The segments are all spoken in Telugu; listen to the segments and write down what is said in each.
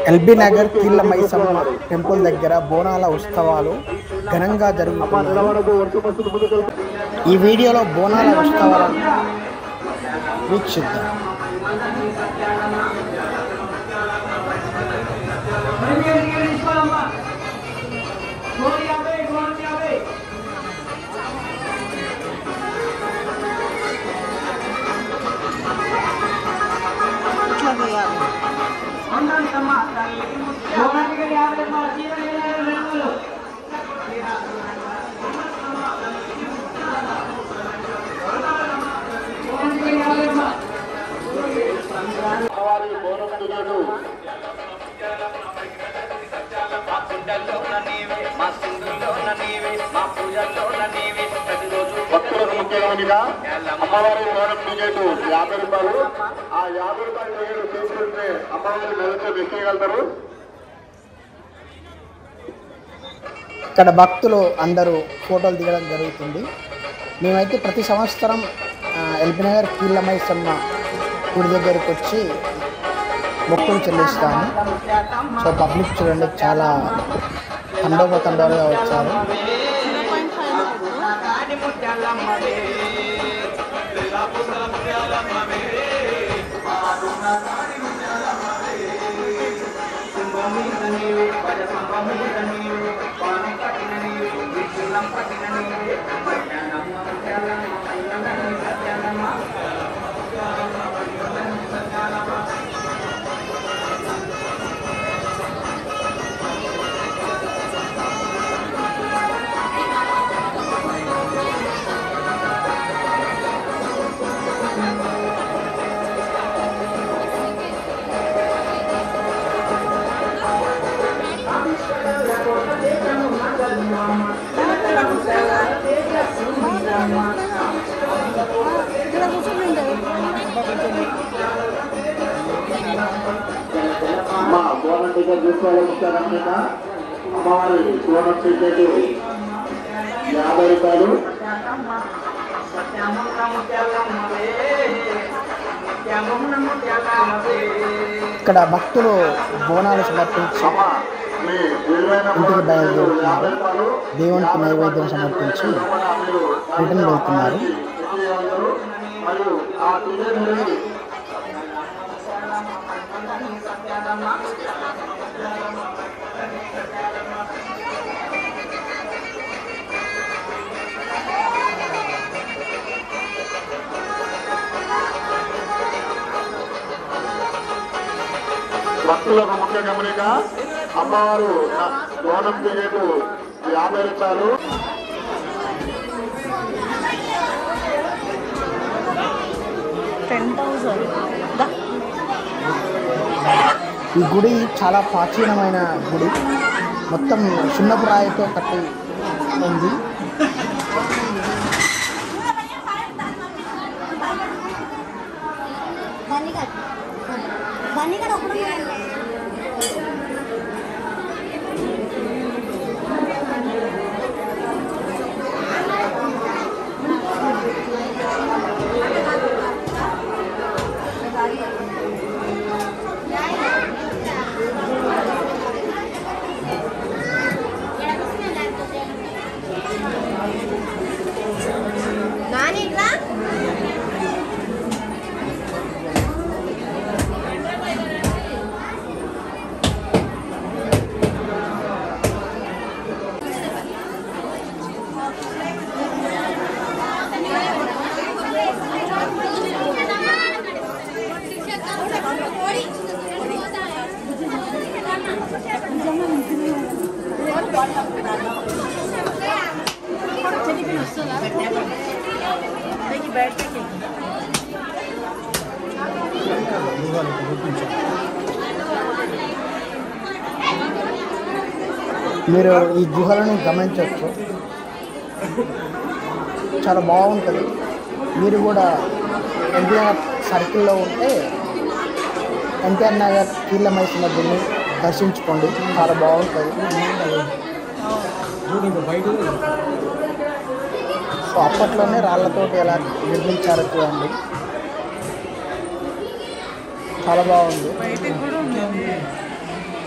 ఎల్బీ నగర్ కీళ్ళ మైసమ్మ టెంపుల్ దగ్గర బోనాల ఉత్సవాలు ఘనంగా జరుగుతున్నాయి ఈ వీడియోలో బోనాల ఉత్సవాలను వీక్షిద్దాం మా గుండెల్లోన నీవే మా సింధుల్లోన నీవే మా పూజల్లోన నీవే ప్రతిరోజు భక్తులకు ముఖ్యమైనగా అమ్మవారి మోడల్ టికెట్ యాభై రూపాయలు ఆ యాభై రూపాయల టికెట్ తీసుకుంటే అమ్మవారి మెదతో ఎక్కేయగలుగుతారు ఇక్కడ భక్తులు అందరూ ఫోటోలు దిగడం జరుగుతుంది మేమైతే ప్రతి సంవత్సరం ఆ, ఎల్బీ నగర్ కీళ్ళ మైసమ్మ గుడి దగ్గరికి వచ్చి మొక్కులు చెల్లిస్తాము సో పబ్లిక్ చూడండి చాలా తండోపతండాలుగా వచ్చారు కాని ముత్యాలమ్మవే నీవే పద సంభమీద నీవే పాన కట్టిన నీవే విష్ణులం పట్టిన నీవే ముత్యాలమ్మ ముత్యాలమ్మ అయ్యమ్మ సత్యాలమ్మ అమ్మ బోనం టికెట్ తీసుకోవాలి ముఖ్యమైన అమ్మవారి బోనం టికెట్ యాభై రూపాయలు ఇక్కడ భక్తులు బోనాలు సమర్పించి అమ్మ మీ విలువైన ఇంటికి బోనం టికెట్ బయలుదేరుతున్నారు యాభై రూపాయలు దేవునికి నైవేద్యం సమర్పించి రిటర్న్ వెళ్తున్నారు ఎక్కేయగలుగుతారు మరియు ఆ టికెట్ అనేది భక్తులకు ముఖ్య గమనిక అమ్మవారు బోనం టికెట్ యాభై రూపాయలు టెన్ థౌసండ్ ఈ గుడి చాలా ప్రాచీనమైన గుడి మొత్తం సున్నపు రాయితో కట్టి ఉంది బన్నీగడ ఒకడు నానిట్రా మీరు ఈ గుహలను గమనించవచ్చు చాలా బాగుంటుంది మీరు కూడా ఎన్టీఆర్ సర్కిల్లో ఉంటే ఎన్టీఆర్ నగర్ కీళ్ళ మైసమ్మ గుడిని దర్శించుకోండి చాలా బాగుంటుంది సో అప్పట్లోనే రాళ్ళతోటి ఎలా నిర్మించారో చూడండి చాలా బాగుంది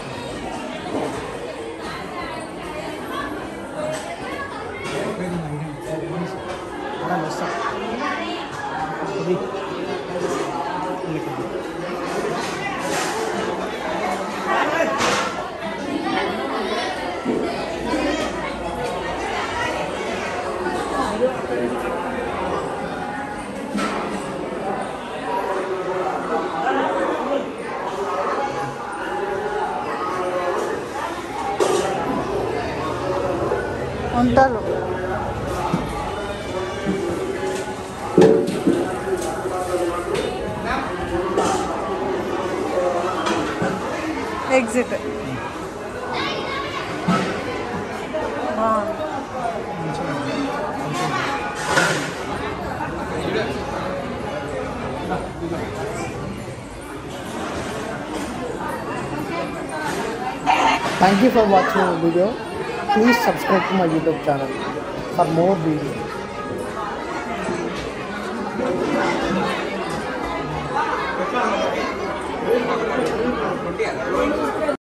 ఉంటారు ఎగ్జిట్ బాగుంది Thank you for watching the video. Please subscribe to my YouTube channel for more videos. కొట్టియాలి